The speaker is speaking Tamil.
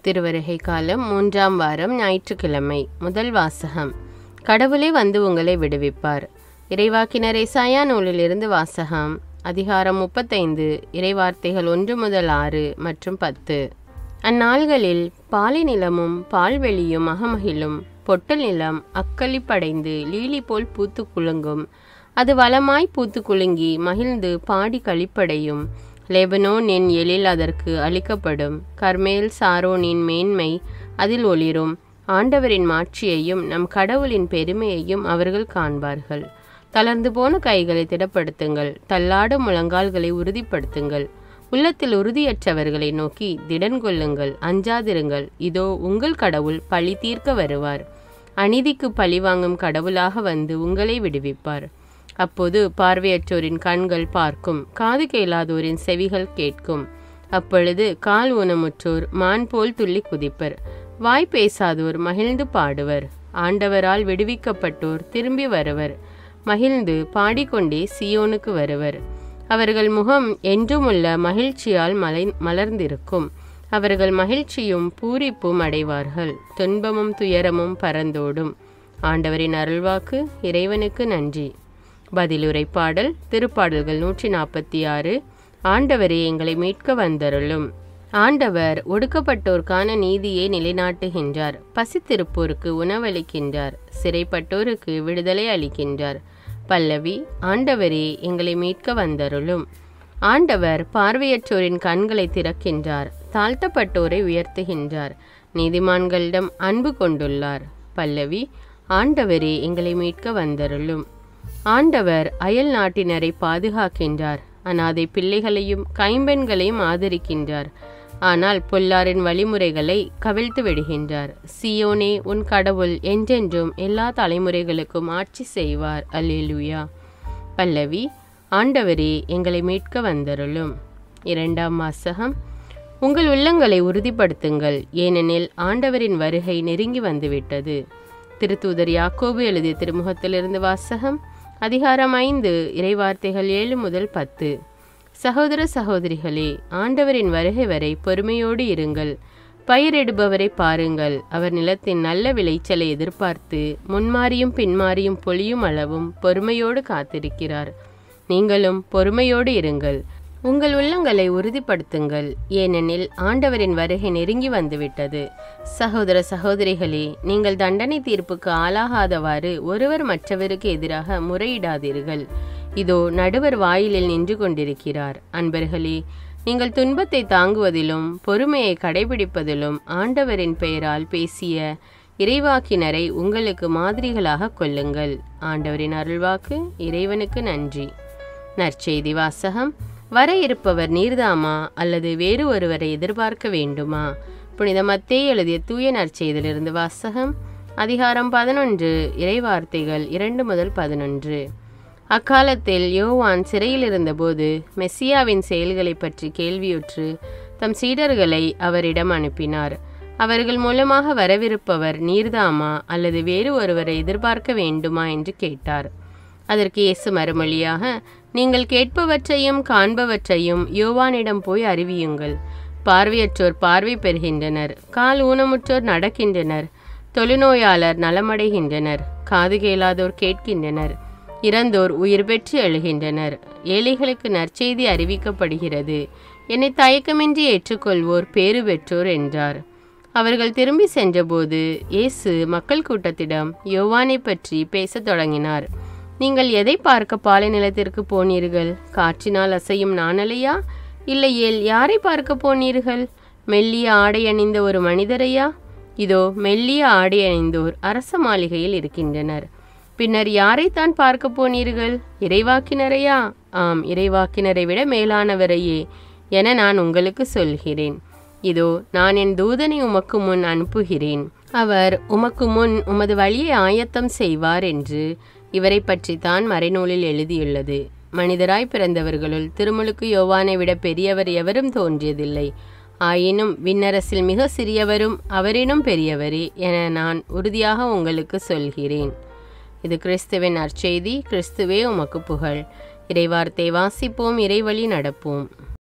திருவருகை காலம் மூன்றாம் வாரம் ஞாயிற்றுக்கிழமை முதல் வாசகம் கடவுளே வந்து உங்களை விடுவிப்பார் இறைவாக்கினர் இசாயா நூலிலிருந்து வாசகம் அதிகாரம் முப்பத்தைந்து இறைவார்த்தைகள் ஒன்று முதல் ஆறு மற்றும் பத்து அந்நாள்களில் பாலை நிலமும் பால்வெளியும் அகமகிழும் பொட்டல் நிலம் அக்களிப்படைந்து லீலி போல் பூத்து குலுங்கும் அது வளமாய் பூத்து குலுங்கி மகிழ்ந்து பாடி களிப்படையும் லெபனோனின் எழில் அதற்கு அளிக்கப்படும் கர்மேல் சாரோனின் மேன்மை அதில் ஒளிரும் ஆண்டவரின் மாட்சியையும் நம் கடவுளின் பெருமையையும் அவர்கள் காண்பார்கள் தளர்ந்து போன கைகளை திடப்படுத்துங்கள் தள்ளாடும் முழங்கால்களை உறுதிப்படுத்துங்கள் உள்ளத்தில் உறுதியற்றவர்களை நோக்கி திடன் கொள்ளுங்கள் அஞ்சாதிருங்கள் இதோ உங்கள் கடவுள் பழி தீர்க்க வருவார் அநீதிக்கு பழி வாங்கும் கடவுளாக வந்து உங்களை விடுவிப்பார் அப்போது பார்வையற்றோரின் கண்கள் பார்க்கும் காது கேளாதோரின் செவிகள் கேட்கும் அப்பொழுது கால் ஊனமுற்றோர் மான் போல் துள்ளி குதிப்பர் வாய் பேசாதோர் மகிழ்ந்து பாடுவர் ஆண்டவரால் விடுவிக்கப்பட்டோர் திரும்பி வருவர் மகிழ்ந்து பாடிக்கொண்டே சியோனுக்கு வருவர் அவர்கள் முகம் என்றுமுள்ள மகிழ்ச்சியால் மலை மலர்ந்திருக்கும் அவர்கள் மகிழ்ச்சியும் பூரிப்பும் அடைவார்கள் துன்பமும் துயரமும் பறந்தோடும் ஆண்டவரின் அருள்வாக்கு இறைவனுக்கு நன்றி பதிலுரை பாடல் திருப்பாடல்கள் நூற்றி நாற்பத்தி ஆறு ஆண்டவரே எங்களை மீட்க வந்தருளும் ஆண்டவர் ஒடுக்கப்பட்டோருக்கான நீதியை நிலைநாட்டுகின்றார் பசித்திருப்போருக்கு உணவளிக்கின்றார் சிறைப்பட்டோருக்கு விடுதலை அளிக்கின்றார் பல்லவி ஆண்டவரே எங்களை மீட்க வந்தருளும் ஆண்டவர் பார்வையற்றோரின் கண்களை திறக்கின்றார் தாழ்த்தப்பட்டோரை உயர்த்துகின்றார் நீதிமான்களிடம் அன்பு கொண்டுள்ளார் பல்லவி ஆண்டவரே எங்களை மீட்க வந்தருளும் ஆண்டவர் அயல் நாட்டினரை பாதுகாக்கின்றார் அனாதை பிள்ளைகளையும் கைம்பெண்களையும் ஆதரிக்கின்றார் ஆனால் பொல்லாரின் வழிமுறைகளை கவிழ்த்து விடுகின்றார் சியோனே உன் கடவுள் என்றென்றும் எல்லா தலைமுறைகளுக்கும் ஆட்சி செய்வார் அல்லேலுயா பல்லவி ஆண்டவரே எங்களை மீட்க வந்தருளும் இரண்டாம் வாசகம் உங்கள் உள்ளங்களை உறுதிப்படுத்துங்கள் ஏனெனில் ஆண்டவரின் வருகை நெருங்கி வந்துவிட்டது திருத்தூதர் யாக்கோபு எழுதிய திருமுகத்திலிருந்து வாசகம் அதிகாரம் ஐந்து இறைவார்த்தைகள் ஏழு முதல் பத்து சகோதர சகோதரிகளே ஆண்டவரின் வருகை வரை பொறுமையோடு இருங்கள் பயிரிடுபவரை பாருங்கள் அவர் நிலத்தின் நல்ல விளைச்சலை எதிர்பார்த்து முன்மாறியும் பின்மாறியும் பொழியும் அளவும் பொறுமையோடு காத்திருக்கிறார் நீங்களும் பொறுமையோடு இருங்கள் உங்கள் உள்ளங்களை உறுதிப்படுத்துங்கள் ஏனெனில் ஆண்டவரின் வருகை நெருங்கி வந்துவிட்டது சகோதர சகோதரிகளே நீங்கள் தண்டனை தீர்ப்புக்கு ஆளாகாதவாறு ஒருவர் மற்றவருக்கு எதிராக முறையிடாதீர்கள் இதோ நடுவர் வாயிலில் நின்று கொண்டிருக்கிறார் அன்பர்களே நீங்கள் துன்பத்தை தாங்குவதிலும் பொறுமையை கடைபிடிப்பதிலும் ஆண்டவரின் பெயரால் பேசிய இறைவாக்கினரை உங்களுக்கு மாதிரிகளாக கொள்ளுங்கள் ஆண்டவரின் அருள்வாக்கு இறைவனுக்கு நன்றி நற்செய்தி வாசகம் வர இருப்பவர் நீர்தாமா அல்லது வேறு ஒருவரை எதிர்பார்க்க வேண்டுமா புனித மத்தே எழுதிய தூய நற்செய்திலிருந்து வாசகம் அதிகாரம் பதினொன்று இறைவார்த்தைகள் இரண்டு முதல் பதினொன்று அக்காலத்தில் யோவான் சிறையில் இருந்தபோது மெஸ்ஸியாவின் செயல்களை பற்றி கேள்வியுற்று தம் சீடர்களை அவரிடம் அனுப்பினார் அவர்கள் மூலமாக வரவிருப்பவர் நீர்தாமா அல்லது வேறு ஒருவரை எதிர்பார்க்க வேண்டுமா என்று கேட்டார் அதற்கு இயேசு மறுமொழியாக நீங்கள் கேட்பவற்றையும் காண்பவற்றையும் யோவானிடம் போய் அறிவியுங்கள் பார்வையற்றோர் பார்வை பெறுகின்றனர் கால் ஊனமுற்றோர் நடக்கின்றனர் தொழுநோயாளர் நலமடைகின்றனர் காது கேளாதோர் கேட்கின்றனர் இறந்தோர் உயிர் பெற்று எழுகின்றனர் ஏழைகளுக்கு நற்செய்தி அறிவிக்கப்படுகிறது என்னை தயக்கமின்றி ஏற்றுக்கொள்வோர் பேறு பெற்றோர் என்றார் அவர்கள் திரும்பி சென்றபோது இயேசு மக்கள் கூட்டத்திடம் யோவானை பற்றி பேசத் தொடங்கினார் நீங்கள் எதை பார்க்க பாலை நிலத்திற்கு போனீர்கள் காற்றினால் அசையும் நாணலையா இல்லையேல் யாரை பார்க்க போனீர்கள் மெல்லிய ஆடை அணிந்த ஒரு மனிதரையா இதோ மெல்லிய ஆடை அணிந்தோர் அரச மாளிகையில் இருக்கின்றனர் பின்னர் யாரைத்தான் பார்க்க போனீர்கள் இறைவாக்கினரையா ஆம் இறைவாக்கினரை விட மேலானவரையே என நான் உங்களுக்கு சொல்கிறேன் இதோ நான் என் தூதனை உமக்கு முன் அனுப்புகிறேன் அவர் உமக்கு முன் உமது வழியை ஆயத்தம் செய்வார் என்று இவரை பற்றி தான் மறைநூலில் எழுதியுள்ளது மனிதராய் பிறந்தவர்களுள் திருமுழுக்கு யோவானை விட பெரியவர் எவரும் தோன்றியதில்லை ஆயினும் விண்ணரசில் மிக சிறியவரும் அவரினும் பெரியவரே என நான் உறுதியாக உங்களுக்கு சொல்கிறேன் இது கிறிஸ்துவின் நற்செய்தி கிறிஸ்துவே உமக்கு புகழ் இறைவார்த்தை வாசிப்போம் இறைவழி நடப்போம்